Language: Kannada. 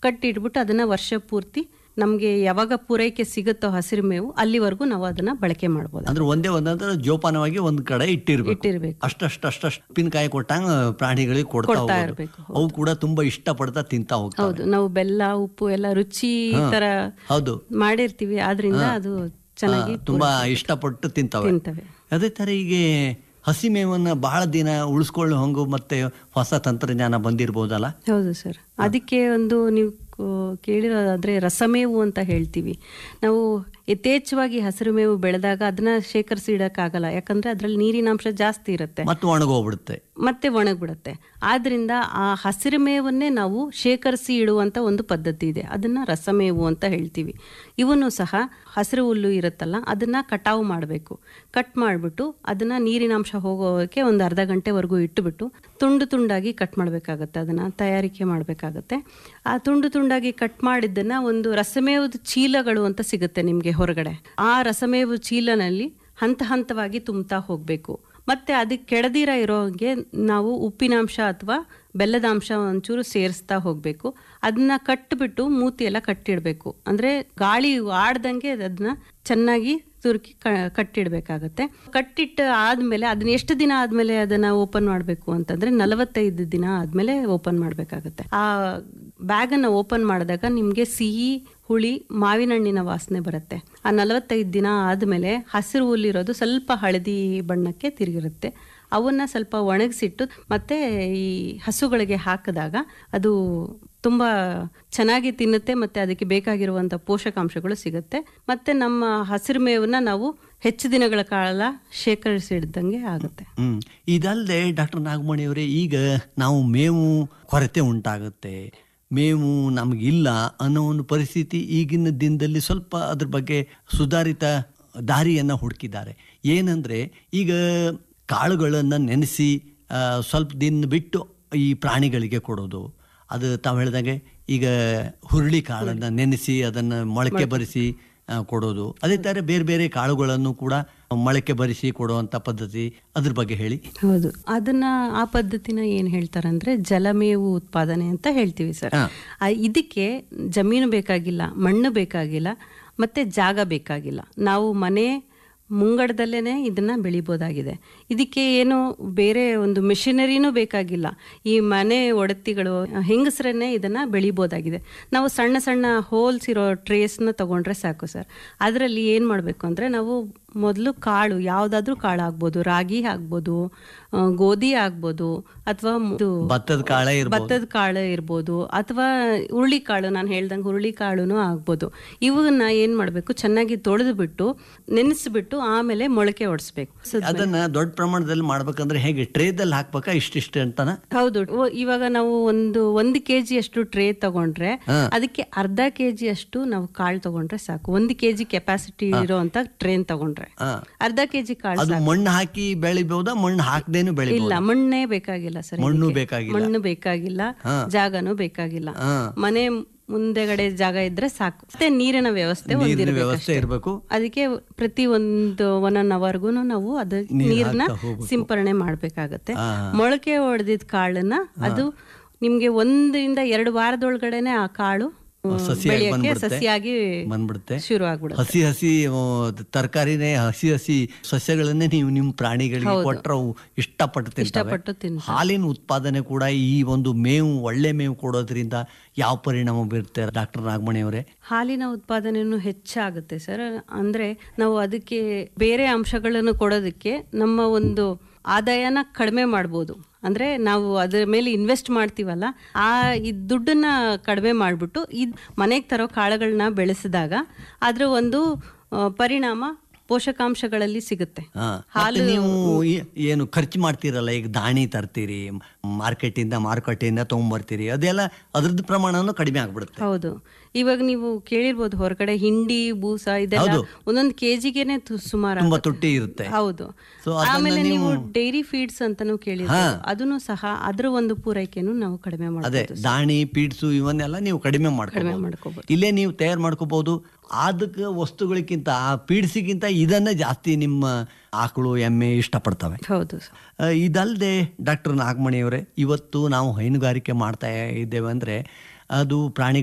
ಕಟ್ಟಿಟ್ಬಿಟ್ಟು ಅದನ್ನ ವರ್ಷ ಪೂರ್ತಿ ನಮಗೆ ಯಾವಾಗ ಪೂರೈಕೆ ಸಿಗುತ್ತೋ ಹಸಿರು ಮೇವು ಅಲ್ಲಿವರೆಗೂ ನಾವು ಅದನ್ನ ಬಳಕೆ ಮಾಡ್ಬೋದು ಅಂದ್ರೆ ಒಂದೇ ಒಂದಂದ್ರೆ ಜೋಪಾನವಾಗಿ ಒಂದ್ ಕಡೆ ಇಟ್ಟಿರ್ಬೇಕು ಇಟ್ಟಿರ್ಬೇಕು ಅಷ್ಟಷ್ಟಷ್ಟು ಉಪ್ಪಿನಕಾಯಿ ಕೊಟ್ಟಂಗ ಪ್ರಾಣಿಗಳಿಗೆ ಕೊಡ್ತಾ ಕೊಡ್ತಾ ಹೋಗೋದು ಇರ್ಬೇಕು, ಅವು ಕೂಡ ತುಂಬಾ ಇಷ್ಟಪಡ್ತಾ ತಿಂತಾ ಹೋಗ್ತಾವೆ ಹೌದು ನಾವು ಬೆಲ್ಲ ಉಪ್ಪು ಎಲ್ಲ ರುಚಿ ತರ ಹೌದು ಮಾಡಿರ್ತೀವಿ ಆದ್ರಿಂದ ಅದು ಚೆನ್ನಾಗಿ ಹಾ, ತುಂಬಾ ಇಷ್ಟಪಟ್ಟು ತಿಂತಾವೆ ತಿಂತವೆ ಅದೇ ತರ ಈಗ ಹಸಿ ಮೇವನ್ನ ಬಹಳ ದಿನ ಉಳಿಸ್ಕೊಳ್ಳೋ ಹಂಗು ಮತ್ತೆ ಹೊಸ ತಂತ್ರಜ್ಞಾನ ಬಂದಿರ್ಬೋದಲ್ಲ ಹೌದು ಸರ್ ಅದಕ್ಕೆ ಒಂದು ನೀವು ಕೋ- ಕೇಳಿರೋದಾದ್ರೆ ರಸಮೇವು ಅಂತ ಹೇಳ್ತೀವಿ ನಾವು ಯಥೇಚ್ಛವಾಗಿ ಹಸಿರು ಮೇವು ಬೆಳೆದಾಗ ಅದನ್ನ ಶೇಖರಿಸಿ ಇಡಕ್ಕಾಗಲ್ಲ ಯಾಕಂದ್ರೆ ಅದ್ರಲ್ಲಿ ನೀರಿನಾಂಶ ಜಾಸ್ತಿ ಇರುತ್ತೆ ಮತ್ತು ಒಣಗೋಗ್ಬಿಡುತ್ತೆ ಮತ್ತೆ ಒಣಗ್ಬಿಡುತ್ತೆ ಆದ್ರಿಂದ ಆ ಹಸಿರು ಮೇವನ್ನೇ ನಾವು ಶೇಖರಿಸಿ ಇಡುವಂತ ಒಂದು ಪದ್ಧತಿ ಇದೆ ಅದನ್ನ ರಸಮೇವು ಅಂತ ಹೇಳ್ತೀವಿ ಇವನು ಸಹ ಹಸಿರು ಹುಲ್ಲು ಇರುತ್ತಲ್ಲ ಅದನ್ನ ಕಟಾವು ಮಾಡಬೇಕು ಕಟ್ ಮಾಡಿಬಿಟ್ಟು ಅದನ್ನ ನೀರಿನಾಂಶ ಹೋಗೋಕೆ ಒಂದು ಅರ್ಧ ಗಂಟೆವರೆಗೂ ಇಟ್ಟುಬಿಟ್ಟು ತುಂಡು ತುಂಡಾಗಿ ಕಟ್ ಮಾಡಬೇಕಾಗತ್ತೆ ಅದನ್ನ ತಯಾರಿಕೆ ಮಾಡಬೇಕಾಗತ್ತೆ ಆ ತುಂಡು ತುಂಡಾಗಿ ಕಟ್ ಮಾಡಿದ್ದನ್ನ ಒಂದು ರಸಮೇವದ ಚೀಲಗಳು ಅಂತ ಸಿಗುತ್ತೆ ನಿಮಗೆ ಹೊರಗಡೆ ಆ ರಸಮೇವು ಚೀಲನಲ್ಲಿ ಹಂತ ಹಂತವಾಗಿ ತುಂಬ್ತಾ ಹೋಗಬೇಕು ಮತ್ತೆ ಅದಕ್ಕೆ ಕೆಡದಿರ ಇರೋಂಗೆ ನಾವು ಉಪ್ಪಿನಾಂಶ ಅಥವಾ ಬೆಲ್ಲದ ಅಂಶ ಒಂಚೂರು ಸೇರಿಸ್ತಾ ಹೋಗಬೇಕು ಅದನ್ನ ಕಟ್ಟಿಬಿಟ್ಟು ಮೂತಿ ಎಲ್ಲ ಕಟ್ಟಿಡಬೇಕು ಅಂದ್ರೆ ಗಾಳಿ ಆಡ್ದಂಗೆ ಅದನ್ನ ಚೆನ್ನಾಗಿ ತುರುಕಿ ಕ- ಕಟ್ಟಿಡ್ಬೇಕಾಗತ್ತೆ ಕಟ್ಟಿಟ್ಟು ಆದ್ಮೇಲೆ ಅದನ್ನ ಎಷ್ಟು ದಿನ ಆದ್ಮೇಲೆ ಅದನ್ನ ಓಪನ್ ಮಾಡಬೇಕು ಅಂತಂದ್ರೆ ನಲವತ್ತೈದು ದಿನ ಆದ್ಮೇಲೆ ಓಪನ್ ಮಾಡಬೇಕಾಗತ್ತೆ ಆ ಬ್ಯಾಗನ್ನು ಓಪನ್ ಮಾಡಿದಾಗ ನಿಮಗೆ ಸಿಹಿ ಹುಳಿ ಮಾವಿನ ಹಣ್ಣಿನ ವಾಸನೆ ಬರುತ್ತೆ ಆ ನಲವತ್ತೈದು ದಿನ ಆದಮೇಲೆ ಹಸಿರು ಹುಲ್ಲಿರೋದು ಸ್ವಲ್ಪ ಹಳದಿ ಬಣ್ಣಕ್ಕೆ ತಿರುಗಿರುತ್ತೆ ಅವನ್ನ ಸ್ವಲ್ಪ ಒಣಗಿಸಿಟ್ಟು ಮತ್ತೆ ಈ ಹಸುಗಳಿಗೆ ಹಾಕಿದಾಗ ಅದು ತುಂಬ ಚೆನ್ನಾಗಿ ತಿನ್ನುತ್ತೆ ಮತ್ತೆ ಅದಕ್ಕೆ ಬೇಕಾಗಿರುವಂಥ ಪೋಷಕಾಂಶಗಳು ಸಿಗುತ್ತೆ ಮತ್ತೆ ನಮ್ಮ ಹಸಿರು ಮೇವನ್ನ ನಾವು ಹೆಚ್ಚು ದಿನಗಳ ಕಾಲ ಶೇಖರಿಸಿಡ್ದಂಗೆ ಆಗುತ್ತೆ ಹ್ಮ್ ಇದಲ್ಲದೆ ಡಾಕ್ಟರ್ ನಾಗಮಣಿ ಅವರೇ ಈಗ ನಾವು ಮೇವು ಕೊರತೆ ಉಂಟಾಗುತ್ತೆ ಮೇವು ನಮಗಿಲ್ಲ ಅನ್ನೋ ಒಂದು ಪರಿಸ್ಥಿತಿ ಈಗಿನ ದಿನದಲ್ಲಿ ಸ್ವಲ್ಪ ಅದ್ರ ಬಗ್ಗೆ ಸುಧಾರಿತ ದಾರಿಯನ್ನು ಹುಡುಕಿದ್ದಾರೆ ಏನಂದ್ರೆ ಈಗ ಕಾಳುಗಳನ್ನು ನೆನೆಸಿ ಆ, ಸ್ವಲ್ಪ ದಿನ ಬಿಟ್ಟು ಈ ಪ್ರಾಣಿಗಳಿಗೆ ಕೊಡೋದು ಅದು ತಾವು ಹೇಳಿದಾಗೆ ಈಗ ಹುರುಳಿ ಕಾಳನ್ನು ನೆನೆಸಿ ಅದನ್ನು ಮೊಳಕೆ ಬರಿಸಿ ಆ, ಕೊಡೋದು ಅದೇ ತರ ಬೇರೆ ಬೇರೆ ಕಾಳುಗಳನ್ನು ಕೂಡ ಮೊಳಕೆ ಬರಿಸಿ ಕೊಡುವಂತ ಪದ್ಧತಿ ಅದ್ರ ಬಗ್ಗೆ ಹೇಳಿ ಹೌದು ಅದನ್ನ ಆ ಪದ್ಧತಿನ ಏನ್ ಹೇಳ್ತಾರಂದ್ರೆ ಜಲಮೇವು ಉತ್ಪಾದನೆ ಅಂತ ಹೇಳ್ತೀವಿ ಸರ್ ಹಾ. ಆ, ಇದಕ್ಕೆ ಜಮೀನು ಬೇಕಾಗಿಲ್ಲ ಮಣ್ಣು ಬೇಕಾಗಿಲ್ಲ ಮತ್ತೆ ಜಾಗ ಬೇಕಾಗಿಲ್ಲ ನಾವು ಮನೆ ಮುಂಗಡದಲ್ಲೇನೆ ಇದನ್ನ ಬೆಳಿಬೋದಾಗಿದೆ ಇದಕ್ಕೆ ಏನು ಬೇರೆ ಒಂದು ಮಿಷನರಿನೂ ಬೇಕಾಗಿಲ್ಲ ಈ ಮನೆ ಒಡತಿಗಳು ಹೆಂಗಸರನ್ನೇ ಇದನ್ನ ಬೆಳಿಬೋದಾಗಿದೆ ನಾವು ಸಣ್ಣ ಸಣ್ಣ ಹೋಲ್ಸ್ ಇರೋ ಟ್ರೇಸ್ನ ತಗೊಂಡ್ರೆ ಸಾಕು ಸರ್ ಅದರಲ್ಲಿ ಏನು ಮಾಡಬೇಕು ಅಂದರೆ ನಾವು ಮೊದಲು ಕಾಳು ಯಾವುದಾದ್ರೂ ಕಾಳು ಆಗ್ಬೋದು ರಾಗಿ ಆಗ್ಬೋದು ಆ, ಗೋಧಿ ಆಗ್ಬೋದು ಅಥವಾ ಭತ್ತದ ಕಾಳೆ ಇರ್ಬೋದು ಭತ್ತದ ಕಾಳು ಇರ್ಬೋದು ಅಥವಾ ಹುರುಳಿ ಕಾಳು ನಾನು ಹೇಳ್ದಂಗೆ ಹುರುಳಿ ಕಾಳುನೂ ಆಗ್ಬೋದು ಇವನ್ನ ಏನ್ ಮಾಡಬೇಕು ಚೆನ್ನಾಗಿ ತೊಳೆದು ಬಿಟ್ಟು ನೆನೆಸ್ಬಿಟ್ಟು ಆಮೇಲೆ ಮೊಳಕೆ ಹೊಡಿಸ್ಬೇಕು ಅದನ್ನ ದೊಡ್ಡ ಪ್ರಮಾಣದಲ್ಲಿ ಮಾಡ್ಬೇಕಂದ್ರೆ ಹೇಗೆ ಟ್ರೇದಲ್ಲಿ ಹಾಕ್ಬೇಕಾ ಇಷ್ಟಿಷ್ಟು ಅಂತನ ಹೌದು ಓ, ಇವಾಗ ನಾವು ಒಂದು ಒಂದು ಕೆಜಿ ಅಷ್ಟು ಟ್ರೇ ತಗೊಂಡ್ರೆ ಅದಕ್ಕೆ ಅರ್ಧ ಕೆಜಿ ಅಷ್ಟು ನಾವು ಕಾಳು ತಗೊಂಡ್ರೆ ಸಾಕು ಒಂದು ಕೆಜಿ ಕೆಪಾಸಿಟಿ ಇರೋಂತ ಟ್ರೇನ್ ತಗೊಂಡ್ರೆ ಹಾ. ಅರ್ಧ ಕೆಜಿ ಕಾಳು ಅದು ಮಣ್ಣು ಹಾಕಿ ಬೆಳಿಬಹುದಾ ಮಣ್ಣು ಹಾಕ್ದೇನು ಬೆಳಿಬಹುದು ಇಲ್ಲ ಮಣ್ಣೇ ಬೇಕಾಗಿಲ್ಲ ಸರ್ ಮಣ್ಣು ಇದಕ್ಕೆ. ಬೇಕಾಗಿಲ್ಲ. ಮಣ್ಣು ಬೇಕಾಗಿಲ್ಲ ಜಾಗನೂ ಬೇಕಾಗಿಲ್ಲ ಹಾ. ಮನೆ ಮುಂದೆಗಡೆ ಜಾಗ ಇದ್ರೆ ಸಾಕು ಮತ್ತೆ ನೀರಿನ ವ್ಯವಸ್ಥೆ ನೀರಿನ ಹೊಂದಿರ್ಬೇಕು ವ್ಯವಸ್ಥೆ ಅಷ್ಟೇ. ಇರಬೇಕು ಅದಕ್ಕೆ ಪ್ರತಿ ಒಂದು ಒನ್ ಅನ್ ಅವರ್ಗು ನಾವು ಅದು ನೀರ್ನ ಸಿಂಪರಣೆ ಮಾಡ್ಬೇಕಾಗತ್ತೆ ಹಾ. ಮೊಳಕೆ ಹೊಡೆದಿದ್ ಕಾಳನ್ನ ಅದು ನಿಮ್ಗೆ ಒಂದರಿಂದ ಎರಡು ವಾರದೊಳಗಡೆನೆ ಆ ಕಾಳು ಹ್ಮ್, ಸಸಿಯಾಗಿ ಬೆಳೆಯಕ್ಕೆ ಬಂದ್ಬಿಡುತ್ತೆ. ಸಸಿಯಾಗಿ ಬಂದ್ಬಿಡುತ್ತೆ ಶುರು ಆಗ್ಬಿಡುತ್ತೆ ಹಸಿ ಹಸಿ ಆ, ತರಕಾರಿನೇ ಹಸಿ ಹಸಿ ಸಸ್ಯಗಳನ್ನೇ ನೀವು ನಿಮ್ಮ ಪ್ರಾಣಿಗಳಿಗೆ ಕೊಟ್ಟರೆ ಅವು ಇಷ್ಟಪಟ್ಟು ತಿಂತವೆ ಇಷ್ಟಪಟ್ಟು ತಿನ್ ಹಾಲಿನ ಉತ್ಪಾದನೆ ಕೂಡ ಈ ಒಂದು ಮೇವು ಒಳ್ಳೆ ಮೇವು ಕೊಡೋದ್ರಿಂದ ಯಾವ ಪರಿಣಾಮ ಬೀರುತ್ತೆ ಡಾಕ್ಟರ್ ನಾಗಮಣಿ ಅವರೇ ಹಾಲಿನ ಉತ್ಪಾದನೆಯೂ ಹೆಚ್ಚಾಗುತ್ತೆ ಸರ್ ಅಂದ್ರೆ ನಾವು ಅದಕ್ಕೆ ಬೇರೆ ಅಂಶಗಳನ್ನು ಕೊಡೋದಕ್ಕೆ ನಮ್ಮ ಒಂದು ಆದಾಯನ ಕಡಿಮೆ ಮಾಡ್ಬೋದು ಅಂದ್ರೆ ನಾವು ಅದರ ಮೇಲೆ ಇನ್ವೆಸ್ಟ್ ಮಾಡ್ತೀವಲ್ಲ ಆ ಈ ದುಡ್ಡನ್ನ ಕಡಿಮೆ ಮಾಡಿಬಿಟ್ಟು ಇದ್ ಮನೆಗೆ ತರೋ ಕಾಳುಗಳನ್ನ ಬೆಳೆಸಿದಾಗ ಅದರ ಒಂದು ಆ, ಪರಿಣಾಮ ಪೋಷಕಾಂಶಗಳಲ್ಲಿ ಸಿಗುತ್ತೆ ಹಾ. ಮತ್ತೆ ನೀವು ಈ- ಏನು ಖರ್ಚು ಮಾಡ್ತೀರಲ್ಲ ಈಗ ದಾಣಿ ತರ್ತೀರಿ ಮಾರ್ಕೆಟಿಂದ ಮಾರುಕಟ್ಟೆಯಿಂದ ತಗೊಂಡ್ಬರ್ತೀರಿ ಅದೆಲ್ಲ ಅದ್ರದ್ದು ಪ್ರಮಾಣನೂ ಕಡಿಮೆ ಆಗ್ಬಿಡುತ್ತೆ ಹೌದು ಇವಾಗ ನೀವು ಕೇಳಿರ್ಬೋದು ಹೊರಗಡೆ ಹಿಂಡಿ ಬೂಸ ಇದೆಲ್ಲ ಹೌದು. ಒಂದೊಂದು ಕೆಜಿಗೆನೆ ಸುಮಾರು ತುಂಬಾ ತುಟ್ಟಿ ಇರುತ್ತೆ ಹೌದು So ಅದನ್ನ ಆಮೇಲೆ ನೀವು ನೀವು- ಡೈರಿ ಫೀಡ್ಸ್ ಅಂತಾನು ಕೇಳಿರ್ಬೋದು ಅದನ್ನು ಸಹ ಅದ್ರ ಒಂದು ಪೂರೈಕೆನು ನಾವು ಕಡಿಮೆ ಅದೇ ಮಾಡಬಹುದು ದಾಣಿ ಪೀಡ್ಸು ಇವನ್ನೆಲ್ಲ ನೀವು ಕಡಿಮೆ ಮಾಡ್ಕೋಬಹುದು ಮಾಡ್ಕೋಬಹುದು ಇಲ್ಲೇ ನೀವು ತಯಾರು ಮಾಡ್ಕೋಬಹುದು ಅದಕ್ಕೆ ವಸ್ತುಗಳಿಗಿಂತ ಆ ಪೀಡ್ಸಿಗಿಂತ ಇದನ್ನ ಜಾಸ್ತಿ ನಿಮ್ಮ ಆಕಳು ಎಮ್ಮೆ ಇಷ್ಟಪಡ್ತವೆ ಹೌದು ಆ, ಇದಲ್ಲದೆ ಡಾಕ್ಟರ್ ನಾಗಮಣಿಯವರೇ ಇವತ್ತು ನಾವು ಹೈನುಗಾರಿಕೆ ಮಾಡ್ತಾ ಇದ್ದೇವೆ ಅಂದ್ರೆ ಅದು ಪ್ರಾಣಿ